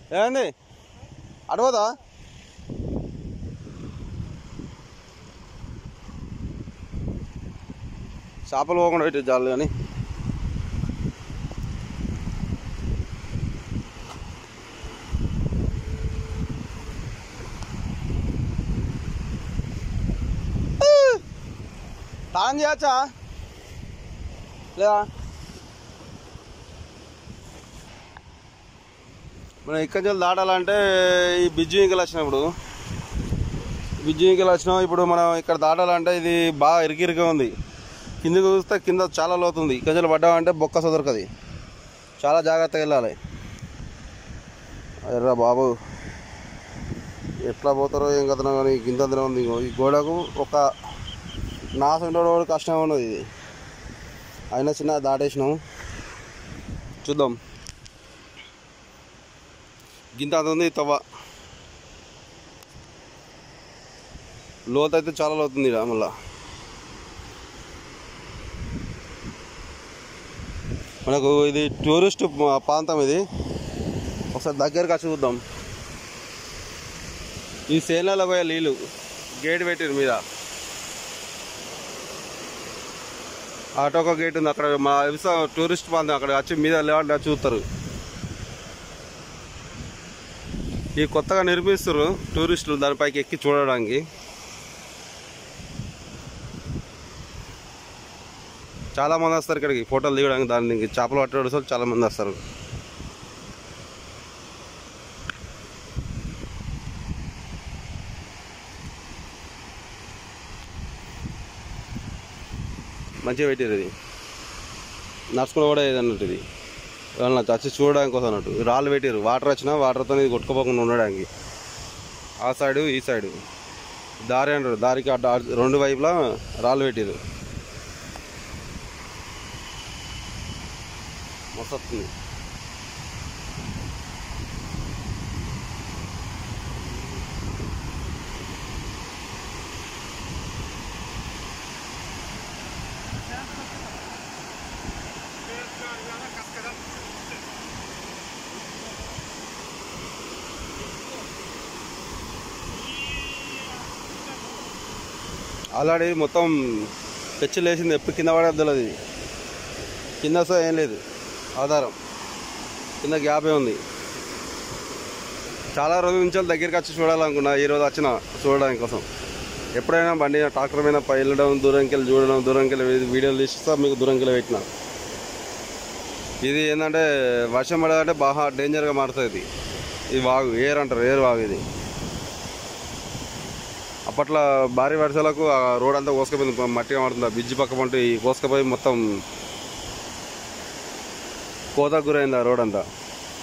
ఏమైంది అడవదా చేపలు పోకుండా పెట్టి జాలు కానీ తాళం చేయచ్చా లేదా మనం ఇక్కడి నుంచి దాటాలంటే ఈ బిజ్జు ఇంకలు వచ్చినప్పుడు బిజ్జు ఇంకలు వచ్చినాం ఇప్పుడు మనం ఇక్కడ దాటాలంటే ఇది బాగా ఇరికిరిగా ఉంది కిందకి చూస్తే కింద చాలా లోతుంది ఇక్కడి నుంచి పడ్డామంటే బొక్క సదరకది చాలా జాగ్రత్తగా వెళ్ళాలి అయ్యరా బాబు ఎట్లా పోతారో ఏం కథనో కానీ కింద ఉంది ఇగో ఈ గోడకు ఒక నాసు ఉండడం కష్టం ఉన్నది ఇది అయినా చిన్న దాటేసినాం చూద్దాం గింత అంత ఉంది తవ్వ లోతు అయితే చాలా లోతుంది ఈడ మళ్ళా మనకు ఇది టూరిస్ట్ ప్రాంతం ఇది ఒకసారి దగ్గరికి వచ్చి చూద్దాం ఈ సేనలో పోయే నీళ్ళు గేట్ పెట్టారు మీద ఆటోక గేట్ ఉంది అక్కడ మా విసా టూరిస్ట్ ప్రాంతం అక్కడ వచ్చి మీద లేవాలంటే వచ్చి చూస్తారు ఈ కొత్తగా నిర్మిస్తారు టూరిస్టులు దానిపైకి ఎక్కి చూడడానికి చాలా మంది వస్తారు ఇక్కడికి ఫోటోలు దిగడానికి దానికి చేపలు పట్టడం చాలా మంది వస్తారు మంచిగా పెట్టారు ఇది నడుచుకుని కూడా ఇది అన్నట్టు ఇది వాళ్ళని వచ్చి చూడడానికి కోసం అన్నట్టు రాళ్ళు పెట్టారు వాటర్ వచ్చినా వాటర్తో ఇది కొట్టుకోపోకుండా ఉండడానికి ఆ సైడు ఈ సైడు దారి అంటారు దారికి అడ్డ అడ్డ- రెండు వైపులా రాళ్ళు పెట్టారు మస్తు వస్తుంది ఆల్రెడీ మొత్తం పెచ్చులు వేసింది ఎప్పుడు కింద పడేది తెలియదు ఇది కింద వస్తే ఏం లేదు ఆధారం కింద గ్యాపే ఉంది చాలా రోజుల నుంచి దగ్గరికి వచ్చి చూడాలనుకున్నా ఈ రోజు వచ్చిన చూడడానికి కోసం ఎప్పుడైనా బండి ట్రాక్టర్ మీద పై వెళ్ళడం దూరంకి వెళ్ళి చూడడం దూరంకి వెళ్ళి వీడియోలు తీస్తా మీకు దూరంకి వెళ్ళి పెట్టిన ఇది ఏంటంటే వర్షం పడదంటే బాగా డేంజర్గా మారుతుంది ఇది ఇది వాగు ఏర్ అంటారు ఏర్ వాగు ఇది అప్పట్లో భారీ వర్షాలకు ఆ రోడ్ అంతా కోసుకపోయింది మట్టిగా మారుతుంది ఆ బ్రిడ్జి పక్క పంట ఈ కోసుకపోయి మొత్తం కోతకు గురైంది ఆ రోడ్ అంతా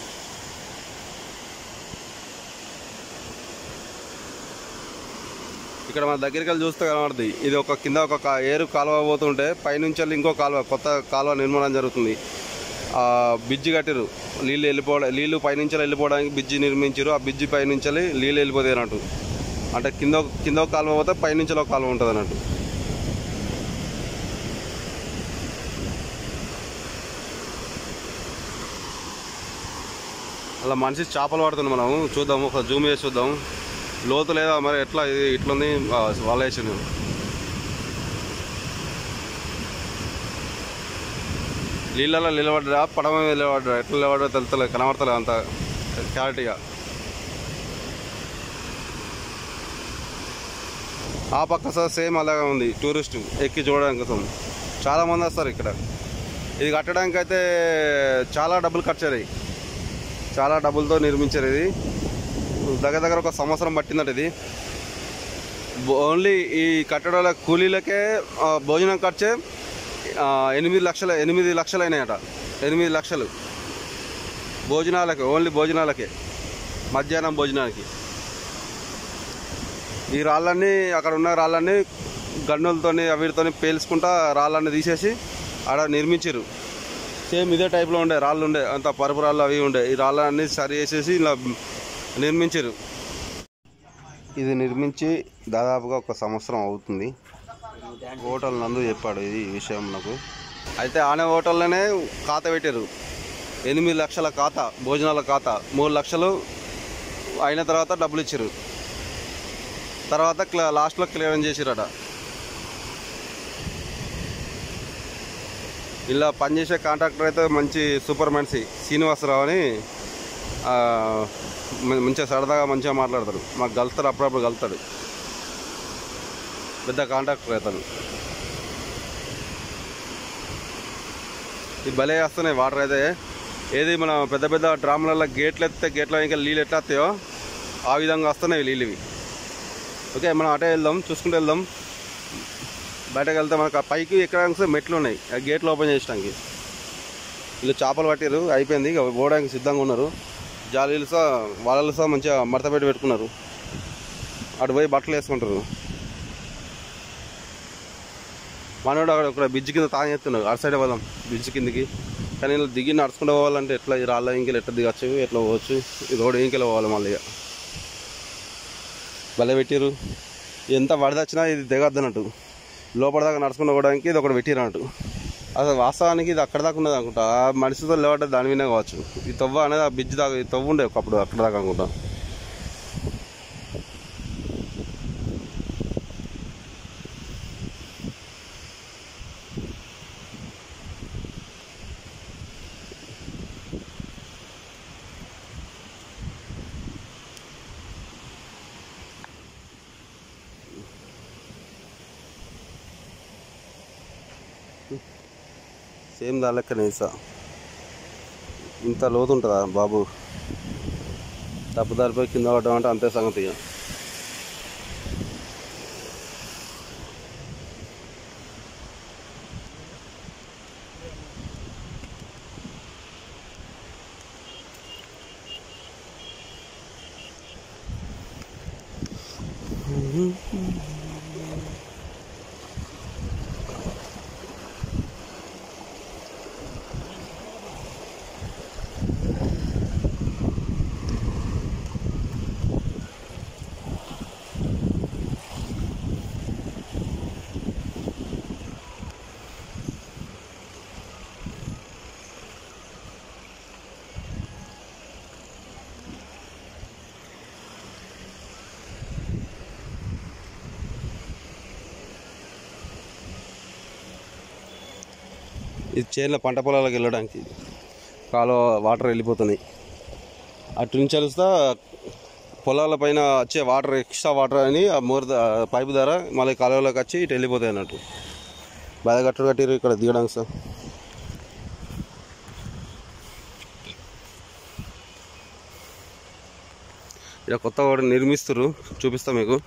ఇక్కడ మన దగ్గరికి వెళ్ళి చూస్తే కనబడుతుంది ఇది ఒక కింద ఒక కా- ఏరు కాలువ పోతుంటే పైనుంచి వెళ్ళి ఇంకో కాలువ కొత్త కాలువ నిర్మాణం జరుగుతుంది ఆ బ్రిడ్జి కట్టిరు నీళ్ళు వెళ్ళిపోవడం నీళ్ళు పైనుంచి వెళ్ళిపోవడానికి బ్రిడ్జి నిర్మించారు ఆ బ్రిడ్జి పైనుంచి వెళ్ళి నీళ్ళు వెళ్ళిపోతాయి అన్నట్టు అంటే కింద ఒక- కింద ఒక కాలువ పోతే పైనుంచి ఒక కాలువ ఉంటుంది అన్నట్టు అలా మనిషి చేపలు పడుతుంది మనం చూద్దాం ఒక జూమ్ చేసి చూద్దాం లోతు లేదా మరి ఎట్లా ఇది ఇట్లుంది ఆ, వల వేసింది నీళ్ళలో నిలబడ్డా పడవ మీద నిలబడ్డా ఎట్లా నిలబడ్డా తెలుస్తలేదు కనబడతలేదు అంత క్లారిటీగా ఆ పక్క సార్ సేమ్ అలాగే ఉంది టూరిస్ట్ ఎక్కి చూడడానికి కోసం చాలా మంది వస్తారు ఇక్కడ ఇది కట్టడానికి అయితే చాలా డబ్బులు ఖర్చు అయ్యాయి చాలా డబ్బులతో నిర్మించారు ఇది దగ్గర దగ్గర ఒక సంవత్సరం పట్టిందట ఇది ఓన్లీ ఈ కట్టడాల కూలీలకే ఆ, భోజనం ఖర్చే ఆ, ఎనిమిది లక్షల ఎనిమిది లక్షలు అయినాయట ఎనిమిది లక్షలు భోజనాలకే ఓన్లీ భోజనాలకే మధ్యాహ్నం భోజనానికి ఈ రాళ్ళన్నీ అక్కడ ఉన్న రాళ్ళన్నీ గన్నులతోని అవిటితోని పేల్చుకుంటా రాళ్ళన్నీ తీసేసి ఆడ నిర్మించారు సేమ్ ఇదే టైప్లో ఉండే రాళ్ళు ఉండే అంత పరుపు రాళ్ళు అవి ఉండే ఈ రాళ్ళన్నీ సరి చేసేసి ఇలా నిర్మించారు ఇది నిర్మించి దాదాపుగా ఒక సంవత్సరం అవుతుంది హోటల్ నందు చెప్పాడు ఇది ఈ విషయం నాకు అయితే ఆనే హోటల్లోనే ఖాతా పెట్టారు ఎనిమిది లక్షల ఖాతా భోజనాల ఖాతా మూడు లక్షలు అయిన తర్వాత డబ్బులు ఇచ్చారు తర్వాత క్ల లాస్ట్లో క్లియరెన్స్ చేసిరట ఇలా పనిచేసే కాంట్రాక్టర్ అయితే మంచి సూపర్ మనిషి శ్రీనివాసరావు అని ఆ, మ- మంచిగా సరదాగా మంచిగా మాట్లాడతాడు మాకు కలుతాడు అప్పుడప్పుడు కలుతాడు పెద్ద కాంట్రాక్టర్ అతను ఇది భలే వస్తున్నాయి వాటర్ అయితే ఏది మన పెద్ద పెద్ద డ్రాములలో గేట్లు ఎత్తే గేట్ల ఇంకా నీళ్ళు ఎట్లా వస్తాయో ఆ విధంగా వస్తున్నాయి నీళ్ళు ఇవి ఓకే మనం అటే వెళ్దాం చూసుకుంటూ వెళ్దాం బయటకు వెళ్తే మనకు ఆ పైకి ఎక్కడానికి మెట్లు ఉన్నాయి ఆ గేట్లు ఓపెన్ చేయడానికి వీళ్ళు చేపలు పట్టారు అయిపోయింది ఇక పోవడానికి సిద్ధంగా ఉన్నారు జాలీలు సహా వాళ్ళలు సహా మంచిగా మడత పెట్టి పెట్టుకున్నారు అటు పోయి బట్టలు వేసుకుంటారు మనోడు అక్కడ ఒక బ్రిడ్జ్ కింద తాగి ఎత్తున్నాడు అటు సైడ్ పోదాం బ్రిడ్జ్ కిందకి కానీ ఇలా దిగి నడుచుకుంటూ పోవాలంటే ఎట్లా ఈ రాళ్ళ ఇంకెళ్ళి ఎట్లా దిగచ్చు ఎట్లా పోవచ్చు ఈ రోడ్ ఇంకెళ్ళి పోవాలి మళ్ళీ ఇక భలే పెట్టారు ఎంత వడదచ్చినా ఇది దిగద్దన్నట్టు లోపల దాకా నడుచుకుంటూ పోవడానికి ఇది ఒకటి పెట్టిరు అన్నట్టు అసలు వాస్తవానికి ఇది అక్కడ దాకా ఉన్నది అనుకుంటా ఆ మనిషితో లేవట దాని మీద కావచ్చు ఈ తవ్వ అనేది ఆ బ్రిడ్జ్ దాకా ఈ తవ్వ ఉండే ఒకప్పుడు అక్కడ దాకా అనుకుంటా సేమ్ దాని లెక్కనే ఇసా ఇంత లోతు ఉంటుందా బాబు తప్పుదారిపోయి కింద పడ్డం అంటే అంతే సంగతి ఇక ఇది చేనుల పంట పొలాలకు వెళ్ళడానికి కాలువ వాటర్ వెళ్ళిపోతున్నాయి అటు నుంచి వెళ్తా పొలాల పైన వచ్చే వాటర్ ఎక్స్ట్రా వాటర్ అని ఆ మోర్ ద- పైపు ద్వారా మళ్ళీ కాలువలోకి వచ్చి ఇటు వెళ్ళిపోతాయి అన్నట్టు బాగా కట్టడు కట్టిరు ఇక్కడ దిగడానికి సార్ ఇక్కడ కొత్త వాడు నిర్మిస్తారు చూపిస్తా మీకు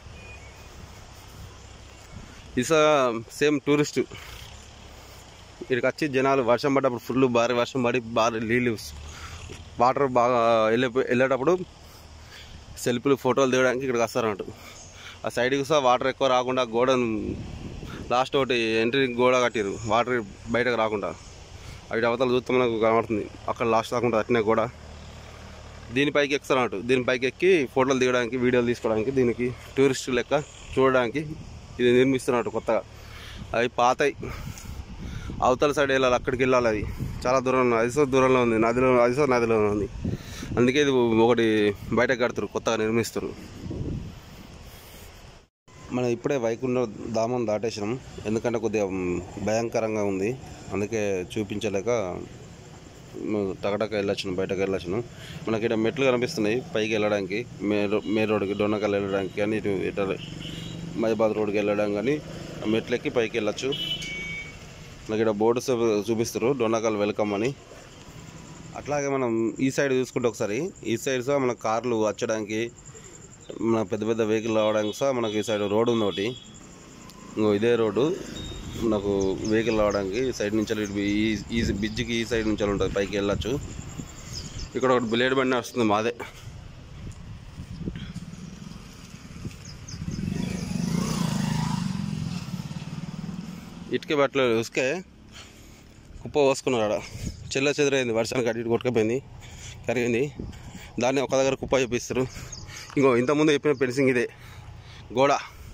ఇసా సేమ్ టూరిస్ట్ ఇక్కడికి వచ్చి జనాలు వర్షం పడ్డప్పుడు ఫుల్ భారీ వర్షం పడి భారీ నీళ్ళు వాటర్ బాగా వెళ్ళే వెళ్ళేటప్పుడు సెల్ఫీలు ఫోటోలు దిగడానికి ఇక్కడికి వస్తారన్నట్టు ఆ సైడ్కి సహా వాటర్ ఎక్కువ రాకుండా గోడను లాస్ట్ ఒకటి ఎంట్రీ గోడ కట్టిరు వాటర్ బయటకు రాకుండా అవి అవతల చూస్తే మనకు కనబడుతుంది అక్కడ లాస్ట్ రాకుండా అట్నే గోడ దీనిపైకి ఎక్కుతారన్నట్టు దీనిపైకి ఎక్కి ఫోటోలు దిగడానికి వీడియోలు తీసుకోవడానికి దీనికి టూరిస్ట్ లెక్క చూడడానికి ఇది నిర్మిస్తున్నట్టు కొత్తగా అవి పాతయి అవతల సైడ్ వెళ్ళాలి అక్కడికి వెళ్ళాలి అది చాలా దూరంలో అదిసో దూరంలో ఉంది నదిలో అదిసో నదిలో ఉంది అందుకే ఇది ఒకటి బయట కడతారు కొత్తగా నిర్మిస్తారు మనం ఇప్పుడే వైకుంఠ ధామం దాటేసినాం ఎందుకంటే కొద్దిగా మ్, భయంకరంగా ఉంది అందుకే చూపించలేక మ్, టకటక వెళ్ళొచ్చును బయటకు వెళ్ళొచ్చును మనకి ఇక్కడ మెట్లు కనిపిస్తున్నాయి పైకి వెళ్ళడానికి మే రో- మే రోడ్కి డొన్నకల్ వెళ్ళడానికి కానీ ఇటు ఇటు మైబాద్ రోడ్కి వెళ్ళడం కానీ ఆ మెట్లు ఎక్కి పైకి వెళ్ళొచ్చు మనకి ఇక్కడ బోర్డు చూ- చూపిస్తారు డొన్నకల్ వెల్కమ్ అని అట్లాగే మనం ఈ సైడ్ చూసుకుంటే ఒకసారి ఈ సైడ్ సహా మన కార్లు వచ్చడానికి మన పెద్ద పెద్ద వెహికల్ రావడానికి సహా మనకి ఈ సైడ్ రోడ్డు ఉంది ఒకటి ఇంకో ఇదే రోడ్డు మనకు వెహికల్ రావడానికి ఈ సైడ్ నుంచి ఇటు ఈ ఈ బ్రిడ్జికి ఈ సైడ్ నుంచి ఉంటుంది పైకి వెళ్ళచ్చు ఇక్కడ ఒకటి బ్లేడ్ బండి వస్తుంది మాదే ఇటుక బట్టలు ఉసుకే కుప్ప పోసుకున్నారు ఆడ చెల్ల చెదిరైంది వర్షానికి అటు ఇటు కొట్టుకుపోయింది కరిగింది దాన్ని ఒక దగ్గర కుప్ప చూపిస్తారు ఇంకో ఇంతకుముందు చెప్పిన ఫెన్సింగ్ ఇదే గోడ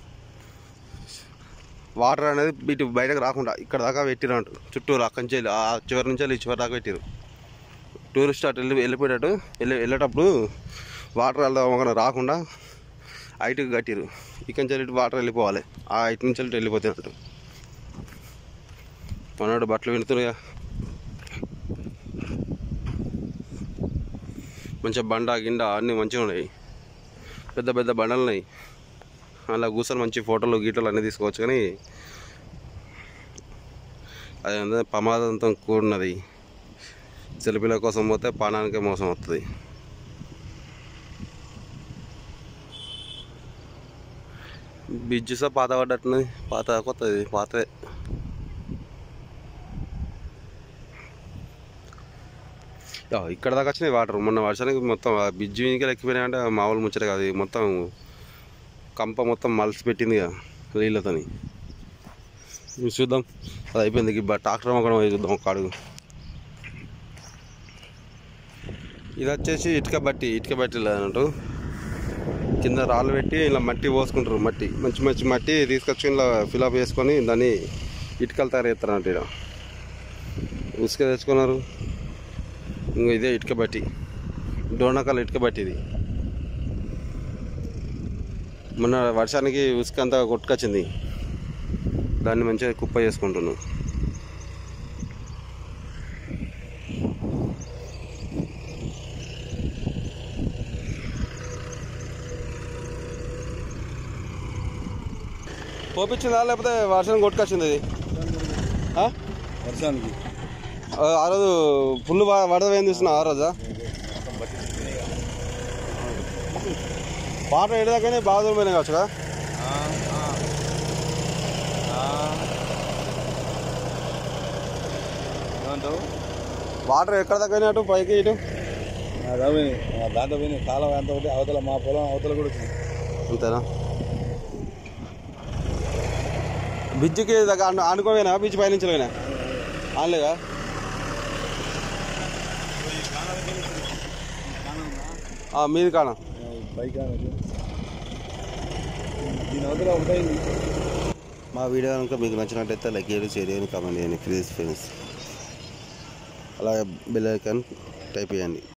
వాటర్ అనేది ఇటు బయటకు రాకుండా ఇక్కడ దాకా పెట్టిరంటు చుట్టూరు అక్కడి నుంచి వెళ్ళి- ఆ చివరి నుంచి వెళ్ళి ఈ చివరి దాకా పెట్టిరు టూరిస్ట్ అటు వెళ్ళి వెళ్ళిపోయేటట్టు వెళ్ళి వెళ్ళేటప్పుడు వాటర్ వెళ్దాం రాకుండా హైట్కి కట్టిరు ఇక్కడి నుంచి వెళ్ళి వాటర్ వెళ్ళిపోవాలి ఆ హైట్ నుంచి వెళ్ళి వెళ్ళిపోతే అన్నట్టు మనోడు బట్టలు వింటున్నాయా మంచిగా బండ గిండ అన్నీ మంచిగా ఉన్నాయి పెద్ద పెద్ద బండలు ఉన్నాయి అలా కూర్చొని మంచి ఫోటోలు గీటలు అన్నీ తీసుకోవచ్చు కానీ అది అంతా ప్రమాదంతో కూడినది సెల్ఫీల కోసం పోతే పానానికే మోసం వస్తుంది బ్రిడ్జ్ సా పాత పడ్డట్టున్నది పాత కొత్తది పాతదే యా, ఇక్కడ దాకా వచ్చినాయి వాటర్ మొన్న వర్షానికి మొత్తం ఆ బ్రిడ్జ్ మీదకి ఎక్కిపోయినాయంటే మామూలు ముచ్చట కాదు ఇది మొత్తం కంప మొత్తం మలిసి పెట్టింది ఇక నీళ్ళతోని ఇవి చూద్దాం అది అయిపోయింది ఇక ట్రాక్టర్ మొక్కడం పోయి చూద్దాం ఒక అడుగు ఇది వచ్చేసి ఇటుక బట్టి ఇటుక బట్టి అన్నట్టు కింద రాళ్ళు పెట్టి ఇలా మట్టి పోసుకుంటారు మట్టి మంచి మంచి మట్టి తీసుకొచ్చి ఇలా ఫిలప్ చేసుకొని దాన్ని ఇటుకలు తయారు చేస్తారు అన్నట్టు ఇక్కడ ఉసుక తెచ్చుకున్నారు ఇంకో ఇదే ఇటుక బట్టి డోనకాల ఇటుక బట్టి ఇది మొన్న వర్షానికి ఉసుక అంతా కొట్టుకొచ్చింది దాన్ని మంచిగా కుప్ప చేసుకుంటున్నాం పోపించిందా లేకపోతే వర్షం కొట్టుకొచ్చింది ఇది ఆ? వర్షానికి ఆ ఆ రోజు ఫుల్ వరద ఏం చూస్తున్నా ఆ రోజా పాట ఏడదాకానే బాగా దూరం పోయినాయి కావచ్చు కదా ఏమంటావు వాటర్ ఎక్కడ దాకా అటు పైకి ఇటు అదే పోయినాయి. ఆ దాంట్లో పోయినాయి కాలం ఎంత ఒకటి అవతల మా పొలం అవతల కూడా వచ్చింది అంతేనా బ్రిడ్జికి దగ్గర అను అనుకోవేనా బ్రిడ్జ్ పైనుంచి పోయినా అనలేదా ఆ, మీది కానా బైక్ అనేది దీని అవతల ఒకటైంది మా వీడియో కనుక మీకు నచ్చినట్టయితే లైక్ చేయండి షేర్ చేయండి కామెంట్ చేయండి ప్లీజ్ ఫ్రెండ్స్ అలాగే బెల్ ఐకాన్ టైప్ చేయండి